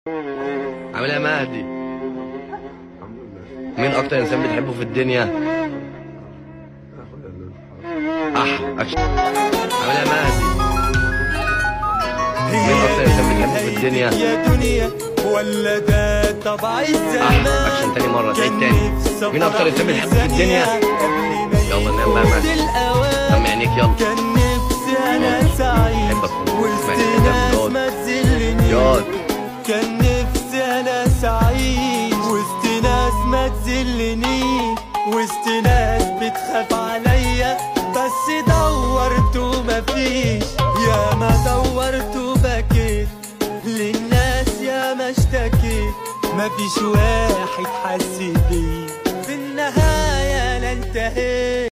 عامل ايه يا مهدي الحمد لله مين اكتر انسان بتحبه في الدنيا اخويا اللي اح أكش... عامل ايه يا مهدي مين اكتر انسان بتحبه في الدنيا يا دنيا ولا ده طبع اح الزمان اكشن تاني مره تعيد كان تاني نفسي مين اكتر انسان بتحبه في الدنيا قبل ما يلا نام بقى يا يفوت مهدي الأوان. سمي عينيك يلا كان نفسي انا سعيد بحبك وسط اسمعني ناس ياض. ما تذلني ياض كان نفسي انا سعيد وسط ناس ما تذلني وسط ناس بتخاف عليا بس دورت ومفيش يا ما دورت وبكيت للناس يا ما اشتكيت مفيش واحد حس بيه في النهاية انا انتهيت